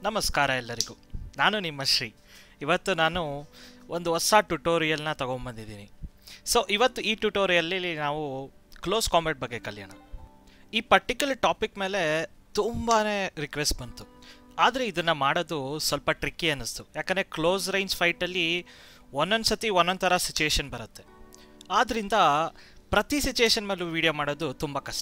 ನಮಸ್ಕಾರ ಎಲ್ಲರಿಗೂ ನಾನು ನಿಮ್ಮ ಶ್ರೀ ಇವತ್ತು ನಾನು ಒಂದು ಹೊಸ ಟ್ಯುಟೋರಿಯಲ್ನ ತೊಗೊಂಬಂದಿದ್ದೀನಿ ಸೊ ಇವತ್ತು ಈ ಟ್ಯುಟೋರಿಯಲ್ಲಿ ನಾವು ಕ್ಲೋಸ್ ಕಾಂಬ್ಯಾಟ್ ಬಗ್ಗೆ ಕಲಿಯೋಣ ಈ ಪರ್ಟಿಕ್ಯುಲರ್ ಟಾಪಿಕ್ ಮೇಲೆ ತುಂಬಾ ರಿಕ್ವೆಸ್ಟ್ ಬಂತು ಆದರೆ ಇದನ್ನು ಮಾಡೋದು ಸ್ವಲ್ಪ ಟ್ರಿಕ್ಕಿ ಅನ್ನಿಸ್ತು ಯಾಕಂದರೆ ಕ್ಲೋಸ್ ರೇಂಜ್ ಫೈಟಲ್ಲಿ ಒಂದೊಂದು ಸತಿ ಒಂದೊಂದು ಥರ ಸಿಚುಯೇಷನ್ ಬರುತ್ತೆ ಆದ್ದರಿಂದ ಪ್ರತಿ ಸಿಚುಯೇಷನ್ ಮೇಲೂ ವೀಡಿಯೋ ಮಾಡೋದು ತುಂಬ ಕಷ್ಟ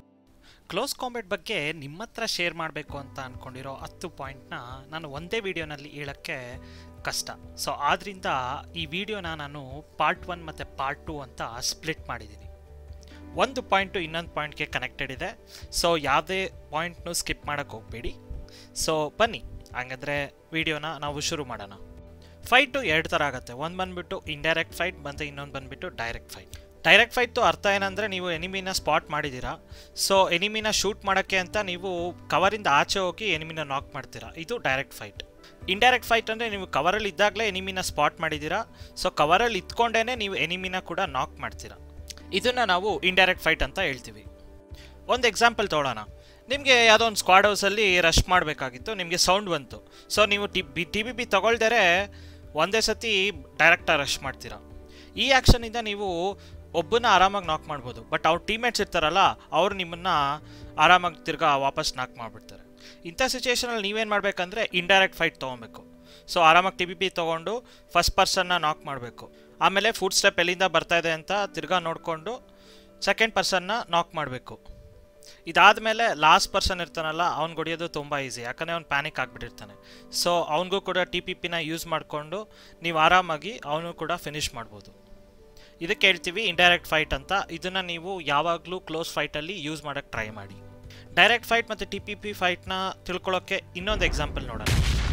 ಕ್ಲೋಸ್ ಕಾಂಬ್ಯಾಟ್ ಬಗ್ಗೆ ನಿಮ್ಮ ಹತ್ರ ಶೇರ್ ಮಾಡಬೇಕು ಅಂತ ಅಂದ್ಕೊಂಡಿರೋ ಹತ್ತು ಪಾಯಿಂಟ್ನ ನಾನು ಒಂದೇ ವಿಡಿಯೋನಲ್ಲಿ ಹೇಳೋಕ್ಕೆ ಕಷ್ಟ ಸೊ ಆದ್ದರಿಂದ ಈ ವಿಡಿಯೋನ ನಾನು ಪಾರ್ಟ್ ಒನ್ ಮತ್ತು ಪಾರ್ಟ್ ಟು ಅಂತ ಸ್ಪ್ಲಿಟ್ ಮಾಡಿದ್ದೀನಿ ಒಂದು ಪಾಯಿಂಟು ಇನ್ನೊಂದು ಪಾಯಿಂಟ್ಗೆ ಕನೆಕ್ಟೆಡ್ ಇದೆ ಸೊ ಯಾವುದೇ ಪಾಯಿಂಟ್ನು ಸ್ಕಿಪ್ ಮಾಡೋಕ್ಕೆ ಹೋಗಬೇಡಿ ಸೊ ಬನ್ನಿ ಹಂಗಂದರೆ ವಿಡಿಯೋನ ನಾವು ಶುರು ಮಾಡೋಣ ಫೈಟು ಎರಡು ಥರ ಆಗುತ್ತೆ ಒಂದು ಬಂದ್ಬಿಟ್ಟು ಇಂಡೈರೆಕ್ಟ್ ಫೈಟ್ ಮತ್ತು ಇನ್ನೊಂದು ಬಂದ್ಬಿಟ್ಟು ಡೈರೆಕ್ಟ್ ಫೈಟ್ ಡೈರೆಕ್ಟ್ ಫೈಟು ಅರ್ಥ ಏನಂದರೆ ನೀವು ಎನಿಮಿನ ಸ್ಪಾಟ್ ಮಾಡಿದ್ದೀರಾ ಸೊ ಎನಿಮಿನ ಶೂಟ್ ಮಾಡೋಕ್ಕೆ ಅಂತ ನೀವು ಕವರಿಂದ ಆಚೆ ಹೋಗಿ ಎನಿಮಿನ ನಾಕ್ ಮಾಡ್ತೀರಾ ಇದು ಡೈರೆಕ್ಟ್ ಫೈಟ್ ಇಂಡೈರೆಕ್ಟ್ ಫೈಟ್ ಅಂದರೆ ನೀವು ಕವರಲ್ಲಿ ಇದ್ದಾಗಲೇ ಎನಿಮಿನ ಸ್ಪಾಟ್ ಮಾಡಿದ್ದೀರಾ ಸೊ ಕವರಲ್ಲಿ ಇತ್ಕೊಂಡೇ ನೀವು ಎನಿಮಿನ ಕೂಡ ನಾಕ್ ಮಾಡ್ತೀರಾ ಇದನ್ನು ನಾವು ಇಂಡೈರೆಕ್ಟ್ ಫೈಟ್ ಅಂತ ಹೇಳ್ತೀವಿ ಒಂದು ಎಕ್ಸಾಂಪಲ್ ತೊಗೊಳ್ಳೋಣ ನಿಮಗೆ ಯಾವುದೋ ಒಂದು ಸ್ಕ್ವಾಡ್ ಹೌಸಲ್ಲಿ ರಶ್ ಮಾಡಬೇಕಾಗಿತ್ತು ನಿಮಗೆ ಸೌಂಡ್ ಬಂತು ಸೊ ನೀವು T B T B B ತೊಗೊಳ್ದರೆ ಒಂದೇ ಸತಿ ಡೈರೆಕ್ಟಾಗಿ ರಶ್ ಮಾಡ್ತೀರಾ ಈ ಆ್ಯಕ್ಷನಿಂದ ನೀವು ಒಬ್ಬನ ಆರಾಮಾಗಿ ನಾಕ್ ಮಾಡ್ಬೋದು ಬಟ್ ಅವ್ರ ಟೀಮೇಟ್ಸ್ ಇರ್ತಾರಲ್ಲ ಅವ್ರು ನಿಮ್ಮನ್ನು ಆರಾಮಾಗಿ ತಿರ್ಗಾ ವಾಪಸ್ ನಾಕ್ ಮಾಡಿಬಿಡ್ತಾರೆ ಇಂಥ ಸಿಚುವೇಷನಲ್ಲಿ ನೀವೇನು ಮಾಡಬೇಕಂದ್ರೆ ಇಂಡೈರೆಕ್ಟ್ ಫೈಟ್ ತೊಗೊಬೇಕು ಸೊ ಆರಾಮಾಗಿ ಟಿ ಬಿ ಪಿ ತೊಗೊಂಡು ಫಸ್ಟ್ ಪರ್ಸನ್ನ ನಾಕ್ ಮಾಡಬೇಕು ಆಮೇಲೆ ಫುಡ್ ಸ್ಟೆಪ್ ಎಲ್ಲಿಂದ ಬರ್ತಾ ಇದೆ ಅಂತ ತಿರ್ಗಾ ನೋಡಿಕೊಂಡು ಸೆಕೆಂಡ್ ಪರ್ಸನ್ನ ನಾಕ್ ಮಾಡಬೇಕು ಇದಾದಮೇಲೆ ಲಾಸ್ಟ್ ಪರ್ಸನ್ ಇರ್ತಾನಲ್ಲ ಅವ್ನು ಹೊಡಿಯೋದು ತುಂಬ ಈಸಿ ಯಾಕಂದರೆ ಅವ್ನು ಪ್ಯಾನಿಕ್ ಆಗಿಬಿಟ್ಟಿರ್ತಾನೆ ಸೊ ಅವನಿಗೂ ಕೂಡ ಟಿ ಪಿ ಪಿನ ಯೂಸ್ ಮಾಡಿಕೊಂಡು ನೀವು ಆರಾಮಾಗಿ ಅವನು ಕೂಡ ಫಿನಿಶ್ ಮಾಡ್ಬೋದು ಇದಕ್ಕೆ ಹೇಳ್ತೀವಿ ಇಂಡೈರೆಕ್ಟ್ ಫೈಟ್ ಅಂತ ಇದನ್ನು ನೀವು ಯಾವಾಗಲೂ ಕ್ಲೋಸ್ ಫೈಟಲ್ಲಿ ಯೂಸ್ ಮಾಡೋಕ್ಕೆ ಟ್ರೈ ಮಾಡಿ ಡೈರೆಕ್ಟ್ ಫೈಟ್ ಮತ್ತು ಟಿ ಪಿ ಪಿ ಫೈಟ್ನ ತಿಳ್ಕೊಳ್ಳೋಕ್ಕೆ ಇನ್ನೊಂದು ಎಕ್ಸಾಂಪಲ್ ನೋಡೋಣ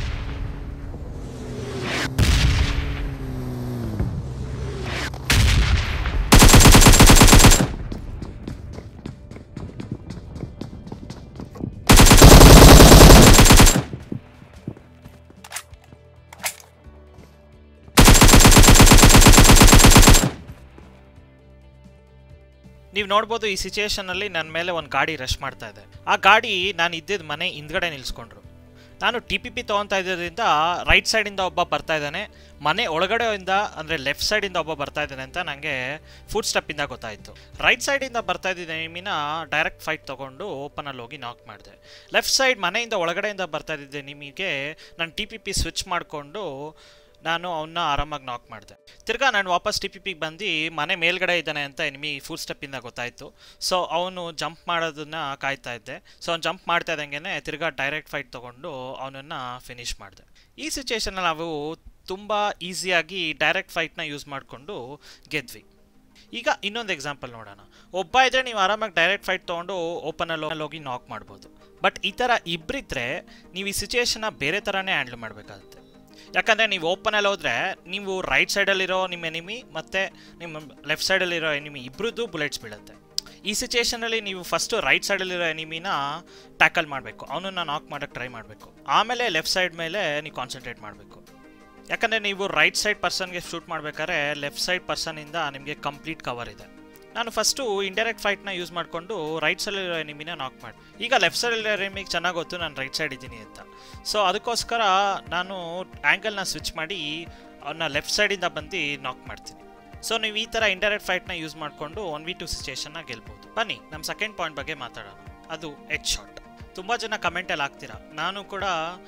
ನೀವು ನೋಡ್ಬೋದು ಈ ಸಿಚುಯೇಷನಲ್ಲಿ ನನ್ನ ಮೇಲೆ ಒಂದು ಗಾಡಿ ರಶ್ ಮಾಡ್ತಾ ಇದೆ ಆ ಗಾಡಿ ನಾನು ಇದ್ದಿದ್ದ ಮನೆ ಹಿಂದ್ಗಡೆ ನಿಲ್ಸ್ಕೊಂಡ್ರು ನಾನು ಟಿ ಪಿ ಪಿ ತೊಗೊತಾ ಇದ್ದರಿಂದ ರೈಟ್ ಸೈಡಿಂದ ಒಬ್ಬ ಬರ್ತಾ ಇದ್ದಾನೆ ಮನೆ ಒಳಗಡೆಯಿಂದ ಅಂದರೆ ಲೆಫ್ಟ್ ಸೈಡಿಂದ ಒಬ್ಬ ಬರ್ತಾ ಇದ್ದಾನೆ ಅಂತ ನನಗೆ ಫುಡ್ ಸ್ಟೆಪ್ಪಿಂದ ಗೊತ್ತಾಯಿತು ರೈಟ್ ಸೈಡಿಂದ ಬರ್ತಾ ಇದ್ದಿದ್ದ ನಿಮಿನ ಡೈರೆಕ್ಟ್ ಫೈಟ್ ತೊಗೊಂಡು ಓಪನಲ್ಲಿ ಹೋಗಿ ನಾಕ್ ಮಾಡಿದೆ ಲೆಫ್ಟ್ ಸೈಡ್ ಮನೆಯಿಂದ ಒಳಗಡೆಯಿಂದ ಬರ್ತಾ ಇದ್ದಿದ್ದೆ ನಿಮಗೆ ನಾನು ಟಿ ಪಿ ಪಿ ಸ್ವಿಚ್ ಮಾಡಿಕೊಂಡು ನಾನು ಅವನ್ನ ಆರಾಮಾಗಿ ನಾಕ್ ಮಾಡಿದೆ ತಿರ್ಗಾ ನಾನು ವಾಪಸ್ ಟಿ ಪಿ ಪಿಗೆ ಬಂದು ಮನೆ ಮೇಲ್ಗಡೆ ಇದ್ದಾನೆ ಅಂತ ನಿಮಗೆ ಫುಡ್ ಸ್ಟೆಪ್ಪಿಂದ ಗೊತ್ತಾಯಿತು ಸೊ ಅವನು ಜಂಪ್ ಮಾಡೋದನ್ನ ಕಾಯ್ತಾ ಇದ್ದೆ ಸೊ ಅವ್ನು ಜಂಪ್ ಮಾಡ್ತಾ ಇದ್ದಂಗೆ ತಿರ್ಗಾ ಡೈರೆಕ್ಟ್ ಫೈಟ್ ತೊಗೊಂಡು ಅವನನ್ನು ಫಿನಿಶ್ ಮಾಡಿದೆ ಈ ಸಿಚುಯೇಷನಲ್ಲಿ ನಾವು ತುಂಬ ಈಸಿಯಾಗಿ ಡೈರೆಕ್ಟ್ ಫೈಟ್ನ ಯೂಸ್ ಮಾಡಿಕೊಂಡು ಗೆದ್ವಿ ಈಗ ಇನ್ನೊಂದು ಎಕ್ಸಾಂಪಲ್ ನೋಡೋಣ ಒಬ್ಬ ಇದ್ದರೆ ನೀವು ಆರಾಮಾಗಿ ಡೈರೆಕ್ಟ್ ಫೈಟ್ ತೊಗೊಂಡು ಓಪನಲ್ಲಿ ಹೋಗಿ ನಾಕ್ ಮಾಡ್ಬೋದು ಬಟ್ ಈ ಥರ ಇಬ್ಬರಿದ್ರೆ ನೀವು ಈ ಸಿಚುಯೇಷನ್ನ ಬೇರೆ ಥರನೇ ಹ್ಯಾಂಡ್ಲ್ ಮಾಡಬೇಕಾಗುತ್ತೆ ಯಾಕಂದರೆ ನೀವು ಓಪನಲ್ಲಿ ಹೋದರೆ ನೀವು ರೈಟ್ ಸೈಡಲ್ಲಿರೋ ನಿಮ್ಮ ಎನಿಮಿ ಮತ್ತು ನಿಮ್ಮ ಲೆಫ್ಟ್ ಸೈಡಲ್ಲಿರೋ ಎನಿಮಿ ಇಬ್ಬರದ್ದು ಬುಲೆಟ್ಸ್ ಬೀಳುತ್ತೆ ಈ ಸಿಚುಯೇಷನಲ್ಲಿ ನೀವು ಫಸ್ಟು ರೈಟ್ ಸೈಡಲ್ಲಿರೋ ಎನಿಮಿನ ಟ್ಯಾಕಲ್ ಮಾಡಬೇಕು ಅವನನ್ನು ನಾಕ್ ಮಾಡೋಕ್ಕೆ ಟ್ರೈ ಮಾಡಬೇಕು ಆಮೇಲೆ ಲೆಫ್ಟ್ ಸೈಡ್ ಮೇಲೆ ನೀವು ಕಾನ್ಸಂಟ್ರೇಟ್ ಮಾಡಬೇಕು ಯಾಕಂದರೆ ನೀವು ರೈಟ್ ಸೈಡ್ ಪರ್ಸನ್ಗೆ ಶೂಟ್ ಮಾಡಬೇಕಾದ್ರೆ ಲೆಫ್ಟ್ ಸೈಡ್ ಪರ್ಸನಿಂದ ನಿಮಗೆ ಕಂಪ್ಲೀಟ್ ಕವರ್ ಇದೆ ನಾನು ಫಸ್ಟು ಇಂಡೈರೆಕ್ಟ್ ಫೈಟ್ನ ಯೂಸ್ ಮಾಡಿಕೊಂಡು ರೈಟ್ ಸೈಡಲ್ಲಿರೋ ಎನಿಮಿನ ನಾಕ್ ಮಾಡಿ ಈಗ ಲೆಫ್ಟ್ ಸೈಡಲ್ಲಿರೋ ಎನಿಮಿಗೆ ಚೆನ್ನಾಗಿ ಗೊತ್ತು ನಾನು ರೈಟ್ ಸೈಡ್ ಇದ್ದೀನಿ ಅಂತ ಸೊ ಅದಕ್ಕೋಸ್ಕರ ನಾನು ಆ್ಯಂಗಲ್ನ ಸ್ವಿಚ್ ಮಾಡಿ ಅವನ್ನ ಲೆಫ್ಟ್ ಸೈಡಿಂದ ಬಂದು ನಾಕ್ ಮಾಡ್ತೀನಿ ಸೊ ನೀವು ಈ ಥರ ಇಂಡೈರೆಕ್ಟ್ ಫೈಟ್ನ ಯೂಸ್ ಮಾಡಿಕೊಂಡು ಒನ್ ವಿ ಟು ಸಿಚುಯೇಷನ್ನ ಗೆಲ್ಬೋದು ಬನ್ನಿ ನಮ್ಮ ಸೆಕೆಂಡ್ ಪಾಯಿಂಟ್ ಬಗ್ಗೆ ಮಾತಾಡೋಣ ಅದು ಎಚ್ ಶಾಟ್ ತುಂಬ ಜನ ಕಮೆಂಟಲ್ಲಿ ಹಾಕ್ತೀರಾ ನಾನು ಕೂಡ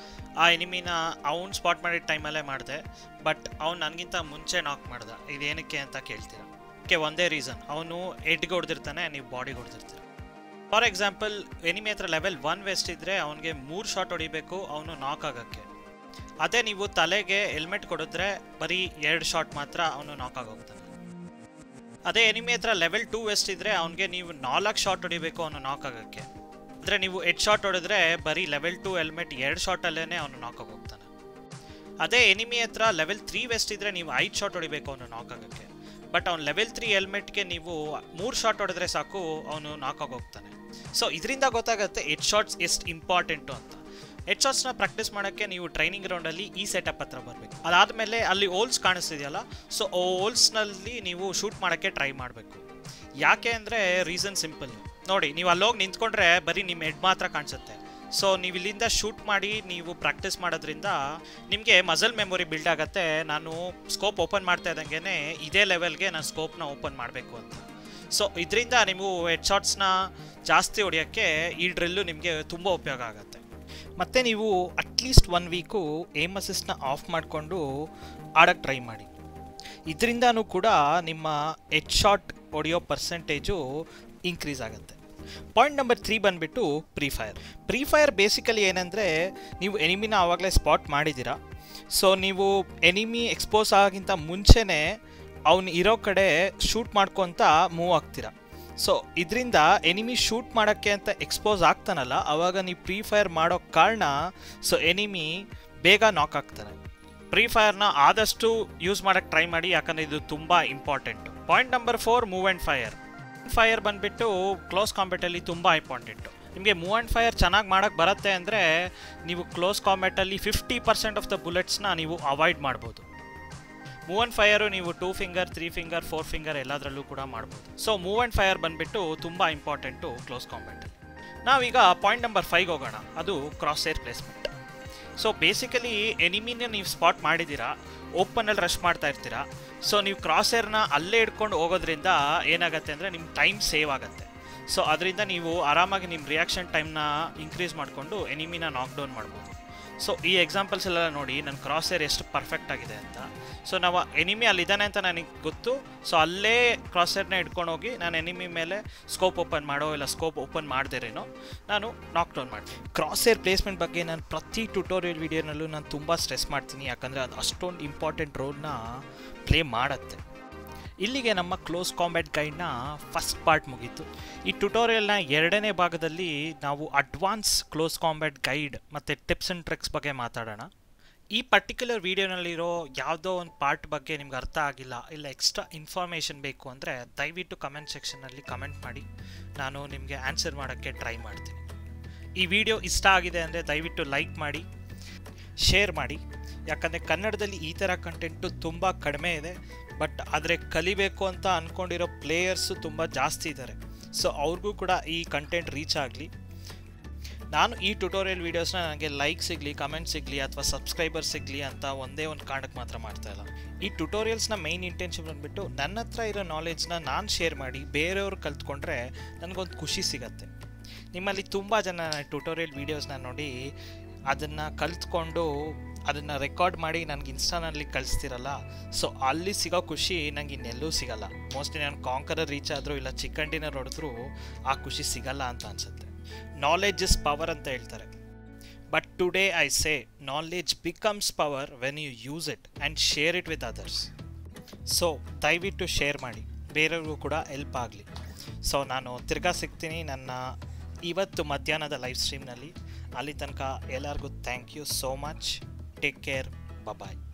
ಆ ಎನಿಮಿನ ಅವ್ನು ಸ್ಪಾಟ್ ಮಾಡಿದ ಟೈಮಲ್ಲೇ ಮಾಡಿದೆ ಬಟ್ ಅವ್ನು ನನಗಿಂತ ಮುಂಚೆ ನಾಕ್ ಮಾಡ್ದೆ ಇದೇನಕ್ಕೆ ಅಂತ ಕೇಳ್ತೀರಾ ಅದಕ್ಕೆ ಒಂದೇ ರೀಸನ್ ಅವನು ಎಡ್ಗೆ ಹೊಡೆದಿರ್ತಾನೆ ನೀವು ಬಾಡಿಗೆ ಹೊಡೆದಿರ್ತೀರ ಫಾರ್ ಎಕ್ಸಾಂಪಲ್ ಎನಿಮಿ ಹತ್ರ ಲೆವೆಲ್ ಒನ್ ವೆಸ್ಟ್ ಇದ್ದರೆ ಅವನಿಗೆ ಮೂರು ಶಾಟ್ ಹೊಡಿಬೇಕು ಅವನು ನಾಕ್ ಆಗೋಕ್ಕೆ ಅದೇ ನೀವು ತಲೆಗೆ ಹೆಲ್ಮೆಟ್ ಕೊಡಿದ್ರೆ ಬರೀ ಎರಡು ಶಾಟ್ ಮಾತ್ರ ಅವನು ನಾಕ್ ಆಗೋಗ್ತಾನೆ ಅದೇ ಎನಿಮಿ ಹತ್ರ ಲೆವೆಲ್ ಟೂ ವೆಸ್ಟ್ ಇದ್ದರೆ ಅವನಿಗೆ ನೀವು ನಾಲ್ಕು ಶಾಟ್ ಹೊಡಿಬೇಕು ಅವನು ನಾಕ್ ಆಗೋಕ್ಕೆ ಅಂದರೆ ನೀವು ಎಡ್ ಶಾಟ್ ಹೊಡೆದ್ರೆ ಬರೀ ಲೆವೆಲ್ ಟು ಹೆಲ್ಮೆಟ್ ಎರಡು ಶಾಟಲ್ಲೇ ಅವನು ನಾಕ್ ಆಗೋಗ್ತಾನೆ ಅದೇ ಎನಿಮಿ ಹತ್ರ ಲೆವೆಲ್ ತ್ರೀ ವೆಸ್ಟ್ ಇದ್ದರೆ ನೀವು ಐದು ಶಾಟ್ ಹೊಡಿಬೇಕು ಅವನು ನಾಕ್ ಆಗೋಕ್ಕೆ ಬಟ್ ಅವ್ನು ಲೆವೆಲ್ ತ್ರೀ ಹೆಲ್ಮೆಟ್ಗೆ ನೀವು ಮೂರು ಶಾಟ್ ಹೊಡೆದ್ರೆ ಸಾಕು ಅವನು ನಾಕ್ ಆಗೋಗ್ತಾನೆ ಸೊ ಇದರಿಂದ ಗೊತ್ತಾಗುತ್ತೆ ಹೆಡ್ ಶಾಟ್ಸ್ ಎಷ್ಟು ಇಂಪಾರ್ಟೆಂಟು ಅಂತ ಹೆಡ್ ಶಾಟ್ಸ್ನ ಪ್ರಾಕ್ಟೀಸ್ ಮಾಡೋಕ್ಕೆ ನೀವು ಟ್ರೈನಿಂಗ್ ಗ್ರೌಂಡಲ್ಲಿ ಈ ಸೆಟಪ್ ಹತ್ರ ಬರಬೇಕು ಅದಾದಮೇಲೆ ಅಲ್ಲಿ ಓಲ್ಸ್ ಕಾಣಿಸ್ತಿದೆಯಲ್ಲ ಸೊ ಓಲ್ಸ್ನಲ್ಲಿ ನೀವು ಶೂಟ್ ಮಾಡೋಕ್ಕೆ ಟ್ರೈ ಮಾಡಬೇಕು ಯಾಕೆ ಅಂದರೆ ರೀಸನ್ ಸಿಂಪಲ್ ನೋಡಿ ನೀವು ಅಲ್ಲೋಗಿ ನಿಂತ್ಕೊಂಡ್ರೆ ಬರೀ ನಿಮ್ಮ ಹೆಡ್ ಮಾತ್ರ ಕಾಣಿಸುತ್ತೆ ಸೊ ನೀವು ಇಲ್ಲಿಂದ ಶೂಟ್ ಮಾಡಿ ನೀವು ಪ್ರಾಕ್ಟೀಸ್ ಮಾಡೋದ್ರಿಂದ ನಿಮಗೆ ಮಸಲ್ ಮೆಮೊರಿ ಬಿಲ್ಡ್ ಆಗುತ್ತೆ ನಾನು ಸ್ಕೋಪ್ ಓಪನ್ ಮಾಡ್ತಾ ಇದ್ದಂಗೆ ಇದೇ ಲೆವೆಲ್ಗೆ ನಾನು ಸ್ಕೋಪ್ನ ಓಪನ್ ಮಾಡಬೇಕು ಅಂತ ಸೊ ಇದರಿಂದ ನೀವು ಹೆಡ್ ಶಾಟ್ಸ್ನ ಜಾಸ್ತಿ ಹೊಡೆಯೋಕ್ಕೆ ಈ ಡ್ರಿಲ್ಲು ನಿಮಗೆ ತುಂಬ ಉಪಯೋಗ ಆಗುತ್ತೆ ಮತ್ತು ನೀವು ಅಟ್ಲೀಸ್ಟ್ ಒನ್ ವೀಕು ಏಮ್ ಅಸಿಸ್ಟ್ನ ಆಫ್ ಮಾಡಿಕೊಂಡು ಆಡೋಕ್ಕೆ ಟ್ರೈ ಮಾಡಿ ಇದರಿಂದನೂ ಕೂಡ ನಿಮ್ಮ ಹೆಡ್ ಶಾಟ್ ಹೊಡೆಯೋ ಪರ್ಸೆಂಟೇಜು ಇನ್ಕ್ರೀಸ್ ಆಗುತ್ತೆ ಪಾಯಿಂಟ್ ನಂಬರ್ ತ್ರೀ ಬಂದುಬಿಟ್ಟು pre fire pre fire basically ಏನಂದರೆ ನೀವು ಎನಿಮಿನ ಆವಾಗಲೇ ಸ್ಪಾಟ್ ಮಾಡಿದ್ದೀರಾ ಸೊ ನೀವು ಎನಿಮಿ ಎಕ್ಸ್ಪೋಸ್ ಆಗೋಕ್ಕಿಂತ ಮುಂಚೆನೇ ಅವನು ಇರೋ ಕಡೆ ಶೂಟ್ ಮಾಡ್ಕೊತ ಮೂವ್ ಆಗ್ತೀರಾ ಸೊ ಇದರಿಂದ ಎನಿಮಿ ಶೂಟ್ ಮಾಡೋಕ್ಕೆ ಅಂತ ಎಕ್ಸ್ಪೋಸ್ ಆಗ್ತಾನಲ್ಲ ಆವಾಗ ನೀವು ಪ್ರೀ ಫೈರ್ ಮಾಡೋ ಕಾರಣ ಸೊ ಎನಿಮಿ ಬೇಗ ನಾಕ್ ಆಗ್ತಾನೆ ಪ್ರೀ ಫೈರ್ನ ಆದಷ್ಟು ಯೂಸ್ ಮಾಡೋಕ್ಕೆ ಟ್ರೈ ಮಾಡಿ ಯಾಕಂದರೆ ಇದು ತುಂಬ important point number four move and fire fire ಬಂದುಬಿಟ್ಟು ಕ್ಲೋಸ್ ಕಾಂಬ್ಯಾಟಲ್ಲಿ ತುಂಬ ಇಂಪಾರ್ಟೆಂಟು ನಿಮಗೆ ಮೂವ್ ಆ್ಯಂಡ್ ಫೈರ್ ಚೆನ್ನಾಗಿ ಮಾಡೋಕ್ಕೆ ಬರುತ್ತೆ ಅಂದರೆ ನೀವು ಕ್ಲೋಸ್ ಕಾಂಬ್ಯಾಟಲ್ಲಿ ಫಿಫ್ಟಿ ಪರ್ಸೆಂಟ್ ಆಫ್ ದ ಬುಲೆಟ್ಸ್ನ ನೀವು ಅವಾಯ್ಡ್ ಮಾಡ್ಬೋದು ಮೂವ್ ಆ್ಯಂಡ್ ಫೈರು ನೀವು two finger three finger four finger ಎಲ್ಲದರಲ್ಲೂ ಕೂಡ ಮಾಡ್ಬೋದು ಸೊ ಮೂವ್ ಆ್ಯಂಡ್ ಫೈರ್ ಬಂದುಬಿಟ್ಟು ತುಂಬ ಇಂಪಾರ್ಟೆಂಟು ಕ್ಲೋಸ್ ಕಾಂಬ್ಯಾಟ್ ನಾವೀಗ ಪಾಯಿಂಟ್ ನಂಬರ್ ಫೈವ್ ಹೋಗೋಣ ಅದು crosshair placement so basically ಎನಿಮಿನ ನೀವು ಸ್ಪಾಟ್ ಮಾಡಿದ್ದೀರಾ ಓಪನಲ್ಲಿ ರಶ್ ಮಾಡ್ತಾ ಇರ್ತೀರಾ ಸೊ ನೀವು ಕ್ರಾಸ್ ಏರ್ನ ಅಲ್ಲೇ ಇಟ್ಕೊಂಡು ಹೋಗೋದ್ರಿಂದ ಏನಾಗುತ್ತೆ ಅಂದರೆ ನಿಮ್ಮ ಟೈಮ್ ಸೇವ್ ಆಗುತ್ತೆ ಸೊ ಅದರಿಂದ ನೀವು ಆರಾಮಾಗಿ ನಿಮ್ಮ ರಿಯಾಕ್ಷನ್ ಟೈಮ್ನ ಇನ್ಕ್ರೀಸ್ ಮಾಡಿಕೊಂಡು ಎನಿಮಿನ ನಾಕ್ ಡೌನ್ ಮಾಡ್ಬೋದು ಸೊ ಈ ಎಕ್ಸಾಂಪಲ್ಸ್ ಎಲ್ಲ ನೋಡಿ ನನ್ನ ಕ್ರಾಸ್ ಏರ್ ಎಷ್ಟು ಪರ್ಫೆಕ್ಟ್ ಆಗಿದೆ ಅಂತ ಸೊ ನಾವು ಎನಿಮಿ ಅಲ್ಲಿದ್ದಾನೆ ಅಂತ ನನಗೆ ಗೊತ್ತು ಸೊ ಅಲ್ಲೇ ಕ್ರಾಸ್ ಏರ್ನ ಇಟ್ಕೊಂಡು ಹೋಗಿ ನಾನು ಎನಿಮಿ ಮೇಲೆ ಸ್ಕೋಪ್ ಓಪನ್ ಮಾಡೋ ಇಲ್ಲ ಸ್ಕೋಪ್ ಓಪನ್ ಮಾಡ್ದೇರೇನೋ ನಾನು ನಾಕ್ ಡೌನ್ ಮಾಡ್ತೀನಿ ಕ್ರಾಸ್ ಏರ್ ಪ್ಲೇಸ್ಮೆಂಟ್ ಬಗ್ಗೆ ನಾನು ಪ್ರತಿ ಟ್ಯುಟೋರಿಯಲ್ ವೀಡಿಯೋನಲ್ಲೂ ನಾನು ತುಂಬ ಸ್ಟ್ರೆಸ್ ಮಾಡ್ತೀನಿ ಯಾಕಂದರೆ ಅದು ಅಷ್ಟೊಂದು ಇಂಪಾರ್ಟೆಂಟ್ ರೋಲ್ನ ಪ್ಲೇ ಮಾಡುತ್ತೆ ಇಲ್ಲಿಗೆ ನಮ್ಮ ಕ್ಲೋಸ್ ಕಾಂಬ್ಯಾಟ್ ಗೈಡ್ನ ಫಸ್ಟ್ ಪಾರ್ಟ್ ಮುಗೀತು ಈ ಟ್ಯುಟೋರಿಯಲ್ನ ಎರಡನೇ ಭಾಗದಲ್ಲಿ ನಾವು ಅಡ್ವಾನ್ಸ್ ಕ್ಲೋಸ್ ಕಾಂಬ್ಯಾಟ್ ಗೈಡ್ ಮತ್ತು ಟಿಪ್ಸ್ ಆ್ಯಂಡ್ ಟ್ರಿಕ್ಸ್ ಬಗ್ಗೆ ಮಾತಾಡೋಣ ಈ ಪರ್ಟಿಕ್ಯುಲರ್ ವೀಡಿಯೋನಲ್ಲಿರೋ ಯಾವುದೋ ಒಂದು ಪಾರ್ಟ್ ಬಗ್ಗೆ ನಿಮ್ಗೆ ಅರ್ಥ ಆಗಿಲ್ಲ ಇಲ್ಲ ಎಕ್ಸ್ಟ್ರಾ ಇನ್ಫಾರ್ಮೇಷನ್ ಬೇಕು ಅಂದರೆ ದಯವಿಟ್ಟು ಕಮೆಂಟ್ ಸೆಕ್ಷನ್ನಲ್ಲಿ ಕಮೆಂಟ್ ಮಾಡಿ ನಾನು ನಿಮಗೆ ಆನ್ಸರ್ ಮಾಡೋಕ್ಕೆ ಟ್ರೈ ಮಾಡ್ತೀನಿ ಈ ವಿಡಿಯೋ ಇಷ್ಟ ಆಗಿದೆ ಅಂದರೆ ದಯವಿಟ್ಟು ಲೈಕ್ ಮಾಡಿ ಶೇರ್ ಮಾಡಿ ಯಾಕಂದರೆ ಕನ್ನಡದಲ್ಲಿ ಈ ಥರ ಕಂಟೆಂಟು ತುಂಬ ಕಡಿಮೆ ಇದೆ ಬಟ್ ಆದರೆ ಕಲಿಬೇಕು ಅಂತ ಅಂದ್ಕೊಂಡಿರೋ ಪ್ಲೇಯರ್ಸು ತುಂಬ ಜಾಸ್ತಿ ಇದ್ದಾರೆ ಸೊ ಅವ್ರಿಗೂ ಕೂಡ ಈ ಕಂಟೆಂಟ್ ರೀಚ್ ಆಗಲಿ ನಾನು ಈ ಟ್ಯುಟೋರಿಯಲ್ ವೀಡಿಯೋಸ್ನ ನನಗೆ ಲೈಕ್ ಸಿಗಲಿ ಕಮೆಂಟ್ ಸಿಗಲಿ ಅಥವಾ ಸಬ್ಸ್ಕ್ರೈಬರ್ ಸಿಗಲಿ ಅಂತ ಒಂದೇ ಒಂದು ಕಾರಣಕ್ಕೆ ಮಾತ್ರ ಮಾಡ್ತಾ ಇಲ್ಲ ಈ ಟ್ಯುಟೋರಿಯಲ್ಸ್ನ ಮೈನ್ ಇಂಟೆನ್ಷನ್ ಬಂದುಬಿಟ್ಟು ನನ್ನ ಹತ್ರ ಇರೋ ನಾಲೆಜ್ನ ನಾನು ಶೇರ್ ಮಾಡಿ ಬೇರೆಯವ್ರು ಕಲ್ತ್ಕೊಂಡ್ರೆ ನನಗೊಂದು ಖುಷಿ ಸಿಗತ್ತೆ ನಿಮ್ಮಲ್ಲಿ ತುಂಬ ಜನ ಟ್ಯುಟೋರಿಯಲ್ ವೀಡಿಯೋಸ್ನ ನೋಡಿ ಅದನ್ನು ಕಲ್ತ್ಕೊಂಡು ಅದನ್ನು ರೆಕಾರ್ಡ್ ಮಾಡಿ ನನಗೆ ಇನ್ಸ್ಟಾನಲ್ಲಿ ಕಳಿಸ್ತಿರಲ್ಲ ಸೊ ಅಲ್ಲಿ ಸಿಗೋ ಖುಷಿ ನಂಗೆ ಇನ್ನೆಲ್ಲೂ ಸಿಗಲ್ಲ ಮೋಸ್ಟ್ಲಿ ನಾನು ಕಾಂಕರರ್ ರೀಚ್ ಆದರೂ ಇಲ್ಲ ಚಿಕನ್ ಡಿನ್ನರ್ ಹೊಡೆದ್ರೂ ಆ ಖುಷಿ ಸಿಗಲ್ಲ ಅಂತ ಅನಿಸುತ್ತೆ ನಾಲೆಡ್ಜ್ ಇಸ್ ಪವರ್ ಅಂತ ಹೇಳ್ತಾರೆ but today I say knowledge becomes power when you use it and share it with others so ದಯವಿಟ್ಟು ಶೇರ್ ಮಾಡಿ ಬೇರೆಯವ್ರಿಗೂ ಕೂಡ ಹೆಲ್ಪ್ ಆಗಲಿ ಸೊ ನಾನು ತಿರ್ಗಾ ಸಿಗ್ತೀನಿ ನನ್ನ ಇವತ್ತು ಮಧ್ಯಾಹ್ನದ ಲೈವ್ ಸ್ಟ್ರೀಮ್ನಲ್ಲಿ ಅಲ್ಲಿ ತನಕ ಎಲ್ಲರಿಗೂ thank you so much take care bye